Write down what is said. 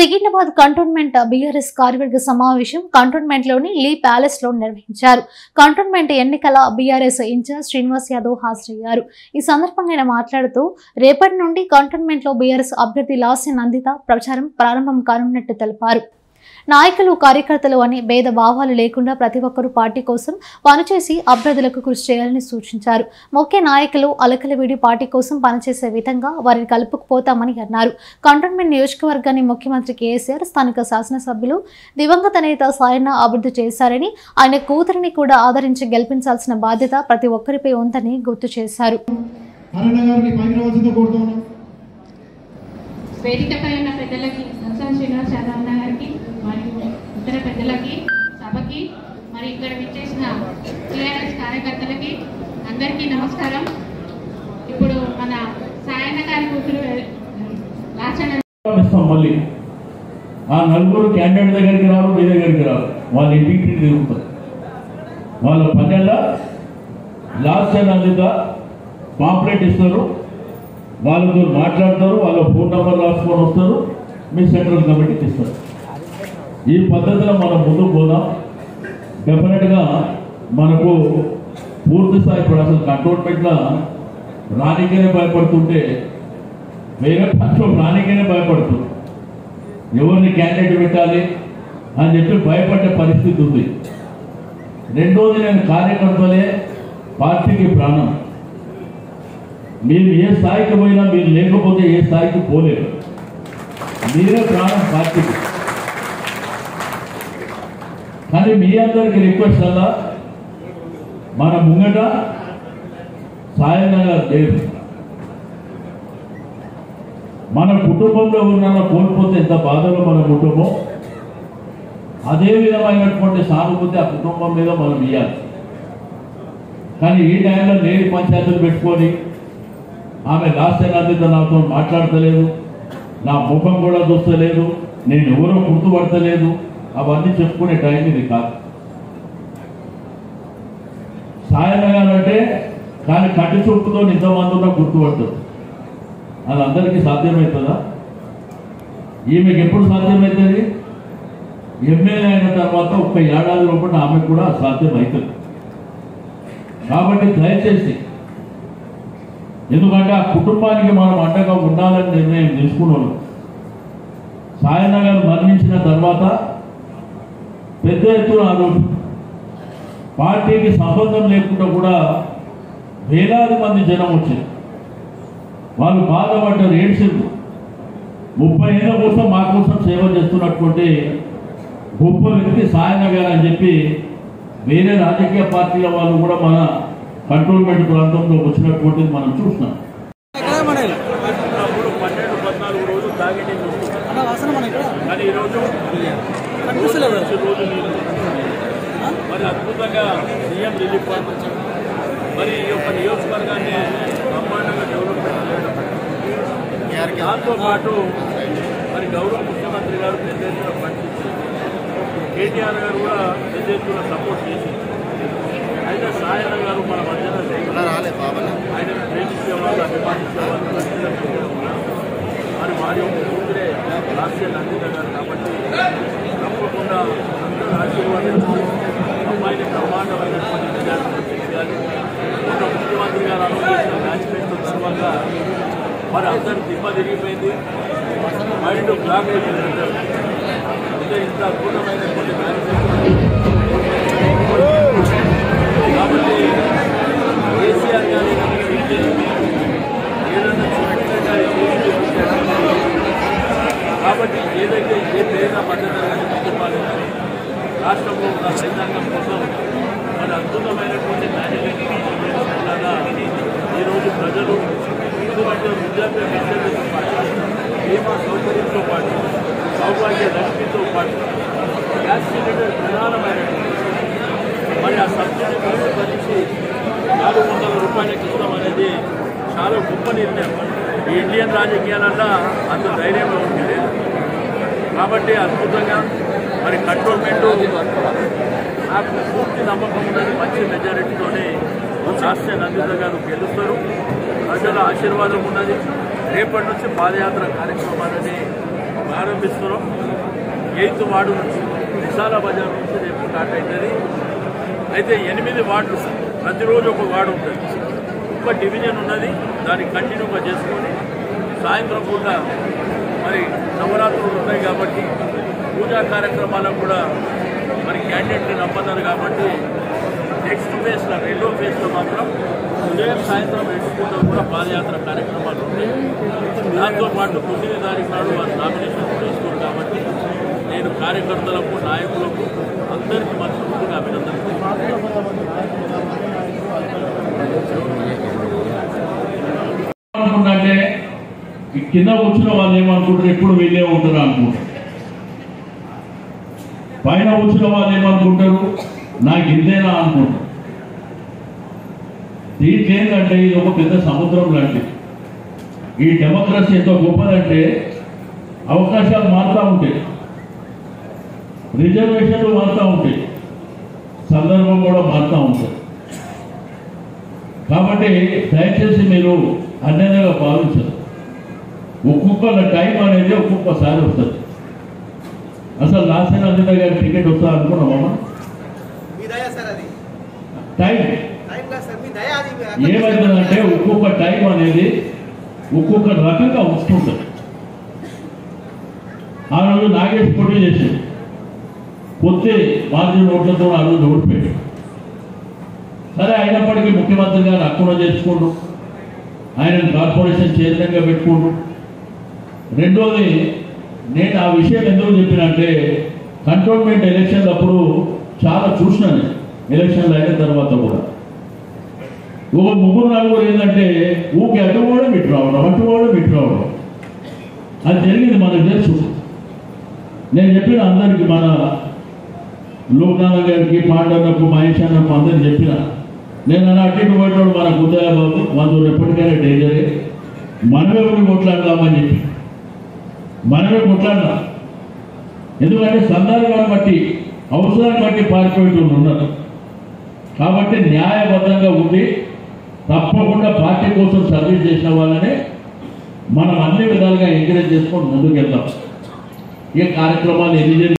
Secunderabad cantonment BRS కార్యవర్గ సమావేశం cantonment లోని లీ ప్యాలెస్ లో నిర్వహించారు కంటోన్మెంట్ ఎన్నికల బీఆర్ఎస్ ఇన్ఛార్జ్ శ్రీనివాస్ యాదవ్ హాజరయ్యారు ఈ సందర్భంగా ఆయన మాట్లాడుతూ రేపటి నుండి కంటోన్మెంట్ లో బీఆర్ఎస్ అభ్యర్థి లాస్య నందిత ప్రచారం ప్రారంభం కానున్నట్టు తెలిపారు నాయకులు కార్యకర్తలు అనే భేద భావాలు లేకుండా ప్రతి ఒక్కరూ పార్టీ కోసం పనిచేసి అభ్యర్థులకు కృషి చేయాలని సూచించారు ముఖ్య నాయకులు అలకలవిడి పార్టీ కోసం పనిచేసే విధంగా వారిని కలుపుకుపోతామని అన్నారు కంటోన్మెంట్ నియోజకవర్గాన్ని ముఖ్యమంత్రి కేసీఆర్ స్థానిక శాసనసభ్యులు దివంగత నేత సాయన్న అభివృద్ధి చేశారని ఆయన కూతురిని కూడా ఆదరించి గెలిపించాల్సిన బాధ్యత ప్రతి ఒక్కరిపై ఉందని గుర్తు చేశారు అరణ్య గారిని పైకి రావాల్సిందో కోరుతా ఉన్నాం వేదికపై ఉన్న పెద్దలకి సంసాన్ శ్రీనివాస్ యాదవ్ అన్న గారికి మరియు ఇతర పెద్దలకి సభకి మరి ఇక్కడ విచ్చేసిన టీఆర్ఎస్ కార్యకర్తలకి అందరికీ నమస్కారం ఇప్పుడు మన సాయన్న గారి కూతురు లాచన ఇస్తాం మళ్ళీ ఆ నలుగురు క్యాండిడేట్ దగ్గరికి రారు మీ దగ్గరికి రారు వాళ్ళ ఇంటికి తిరుగుతారు వాళ్ళ పన్నెండ లాస్ట్ టైం అందుగా పాంప్లెట్ ఇస్తారు వాళ్ళతో మాట్లాడతారు వాళ్ళ ఫోన్ నెంబర్ రాసుకొని వస్తారు మీ సెంట్రల్ కమిటీకి ఇస్తారు ఈ పద్ధతిలో మనం ముందుకు పోదాం డెఫినెట్గా మనకు పూర్తి స్థాయి ఇప్పుడు అసలు కంటోన్మెంట్లో రానికనే భయపడుతుంటే వేరే పక్షం రానికనే భయపడుతుంది ఎవరిని క్యాండిడేట్ పెట్టాలి అని చెప్పి భయపడే పరిస్థితి ఉంది రెండోది నేను కార్యకర్తలే పార్టీకి ప్రాణం మీరు ఏ స్థాయికి పోయినా మీరు లేకపోతే ఏ స్థాయికి పోలేరు మీరే ప్రాణం పార్టీకి కానీ మీ అందరికి రిక్వెస్ట్ అలా మన ముంగట సాయంగా లేదు మన కుటుంబంలో ఉన్న కోల్పోతే ఎంత బాధలో మన కుటుంబం అదే విధమైనటువంటి సానుభూతి ఆ కుటుంబం మీద మనం ఇవ్వాలి కానీ ఈ టైంలో లేని పంచాయతీలు పెట్టుకొని ఆమె లాస్ట్ నాతో నాతో మాట్లాడతలేదు నా ముఖం కూడా చూస్తలేదు నేను ఎవరో గుర్తుపడతలేదు అవన్నీ చెప్పుకునే టైం ఇది కాదు సాయం అంటే కానీ కంటి చూపుతో ఇంతమంది ఉన్నా గుర్తుపడుతుంది అది అందరికీ సాధ్యమవుతుందా ఈమెకి ఎప్పుడు సాధ్యమవుతుంది ఎమ్మెల్యే అయిన తర్వాత ఒక్క ఏడాది లోపల ఆమెకు కూడా సాధ్యమవుతుంది కాబట్టి దయచేసి ఎందుకంటే ఆ కుటుంబానికి మనం అండగా ఉండాలని నిర్ణయం తీసుకున్నాను సాయన్న గారు మరణించిన తర్వాత పెద్ద ఎత్తున ఆ రోజు పార్టీకి సంబంధం లేకుండా కూడా వేలాది మంది జనం వచ్చారు వాళ్ళు బాధపడ్డారు ఏడ్చిండ్రు ముప్పై ఏళ్ళ కోసం మా కోసం సేవ చేస్తున్నటువంటి గొప్ప వ్యక్తి సాయన్న గారు అని చెప్పి వేరే రాజకీయ పార్టీల వాళ్ళు కూడా మన కంట్రోల్మెంట్ ప్రాంతంలో వచ్చినటువంటిది మనం చూసినాం పన్నెండు పద్నాలుగు రోజులు తాగి కానీ ఈరోజు రోజు రోజు నీళ్ళు మరి అద్భుతంగా సీఎం రిలీఫ్ ఫండ్ మరి ఈ యొక్క నియోజకవర్గాన్ని బ్రహ్మాండంగా డెవలప్మెంట్ చేయడం దాంతో పాటు మరి గౌరవ ముఖ్యమంత్రి గారు పెద్ద ఎత్తున పండించారు కేటీఆర్ గారు కూడా పెద్ద ఎత్తున సపోర్ట్ చేశారు అయితే సాయన గారు మన మధ్యన లేరు. ఆయన ప్రేమించేవాళ్ళు అభిమానించేవాళ్ళు ఖచ్చితంగా ఉన్నారు మరి వారి యొక్క కూతురే రాష్ట్రీయ నందిత గారు కాబట్టి తప్పకుండా అందరూ ఆశీర్వాదించి అమ్మాయిని బ్రహ్మాండమైనటువంటి మెజారిటీ చేయాలి ఒక ముఖ్యమంత్రి గారు అనుభవించిన మ్యాచ్మెంట్ తర్వాత మరి అందరు దిమ్మ తిరిగిపోయింది మైండ్ బ్లాక్ అయిపోయింది అంటే ఇంత అద్భుతమైనటువంటి కాబట్టి కేసీఆర్ గారు ఏదైనా చిన్నగా చేసి చూపించారు. కాబట్టి ఏదైతే ఏ పేద మధ్యతరగతి కుటుంబాలు కానీ రాష్ట్రంలో ఉన్న రైతాంగం కోసం మరి అద్భుతమైనటువంటి మేనేజ్మెంట్ లాగా ఈరోజు ప్రజలు ఎందుకంటే వృద్ధాప్య పెన్షన్లతో పాటు బీమా సౌకర్యంతో పాటు సౌభాగ్య లక్ష్మితో పాటు గ్యాస్ సిలిండర్ ప్రధానమైనటువంటి మరి ఆ సబ్సిడీ ఖర్చు భరించి నాలుగు వందల రూపాయలకి ఇస్తాం అనేది చాలా గొప్ప నిర్ణయం ఈ ఇండియన్ రాజకీయాలన్నా అంత ధైర్యంగా ఉంటుంది కాబట్టి అద్భుతంగా మరి కంట్రోల్మెంట్ నాకు పూర్తి నమ్మకం ఉన్నది మంచి మెజారిటీతోనే రాష్ట్ర నందిత గారు గెలుస్తారు ప్రజల ఆశీర్వాదం ఉన్నది రేపటి నుంచి పాదయాత్ర కార్యక్రమాలని ప్రారంభిస్తున్నాం ఎయిత్ వార్డు నుంచి విశాల బజార్ నుంచి రేపు స్టార్ట్ అవుతుంది అయితే ఎనిమిది వార్డులు సార్ ప్రతిరోజు ఒక వార్డు ఉంటుంది ఒక డివిజన్ ఉన్నది దాన్ని కంటిన్యూగా చేసుకొని సాయంత్రం పూట మరి నవరాత్రులు ఉన్నాయి కాబట్టి పూజా కార్యక్రమాలకు కూడా మరి క్యాండిడేట్ని నమ్మన్నారు కాబట్టి నెక్స్ట్ ఫేజ్లో రెండో ఫేజ్లో మాత్రం ఉదయం సాయంత్రం రెండు పూటలు కూడా పాదయాత్ర కార్యక్రమాలు ఉంటాయి దాంతో పాటు తొమ్మిది తారీఖు నాడు వారు నామినేషన్ చేసుకోరు కాబట్టి నేను కార్యకర్తలకు నాయకులకు అందరికీ మనస్ఫూర్తిగా అభినందనలు అనుకుంటే ఈ కింద కూర్చున్న వాళ్ళు ఏమనుకుంటారు ఎప్పుడు వీళ్ళే ఉంటారు అనుకుంటారు పైన కూర్చున్న వాళ్ళు ఏమనుకుంటారు నాకు ఇంతేనా అనుకుంటారు దీంట్లో ఏంటంటే ఇది ఒక పెద్ద సముద్రం లాంటిది ఈ డెమోక్రసీ ఎంత గొప్పదంటే అవకాశాలు మారుతూ ఉంటాయి రిజర్వేషన్లు మారుతూ ఉంటాయి సందర్భం కూడా మారుతూ ఉంటుంది కాబట్టి దయచేసి మీరు అన్యాయంగా భావించరు ఒక్కొక్కళ్ళ టైం అనేది ఒక్కొక్కసారి వస్తుంది అసలు నాసిన అందిన గారి టికెట్ వస్తా అనుకున్నామా మీ దయ సార్ అది టైం టైం కాదు సార్ మీ దయ అది ఏమైందంటే ఒక్కొక్క టైం అనేది ఒక్కొక్క రకంగా వస్తుంటుంది ఆ రోజు నాగేష్ పోటీ చేసింది కొద్ది మార్జిన్ ఓట్లతో ఆ రోజు ఓడిపోయాడు సరే అయినప్పటికీ ముఖ్యమంత్రి గారు అక్కున చేసుకుంటూ ఆయన కార్పొరేషన్ చైర్మన్గా పెట్టుకుంటూ రెండోది నేను ఆ విషయం ఎందుకు చెప్పినంటే కంటోన్మెంట్ ఎలక్షన్లు అప్పుడు చాలా చూసినాను ఎలక్షన్లు అయిన తర్వాత కూడా ఒక ముగ్గురు నలుగురు ఏంటంటే ఊకి అటు కూడా ఇటు రావడం అటు కూడా ఇటు రావడం అది జరిగింది మనకు తెలుసు నేను చెప్పిన అందరికి మన లోక్నాథ్ గారికి పాండవకు మహేష్ అన్నకు అందరికి చెప్పిన నేను అలా అటు ఇటు పోయినోడు మన గుద్దయ్య బాబు మనతో ఎప్పటికైనా డేంజరే మనమే ఉండి కొట్లాడదామని చెప్పి మనమే కొట్లాడదాం ఎందుకంటే సందర్భాన్ని బట్టి అవసరాన్ని బట్టి పారిపోయేటోళ్ళు ఉన్నారు కాబట్టి న్యాయబద్ధంగా ఉండి తప్పకుండా పార్టీ కోసం సర్వీస్ చేసిన వాళ్ళనే మనం అన్ని విధాలుగా ఎంకరేజ్ చేసుకొని ముందుకు వెళ్దాం ఈ కార్యక్రమాలు ఎన్ని జరిగినా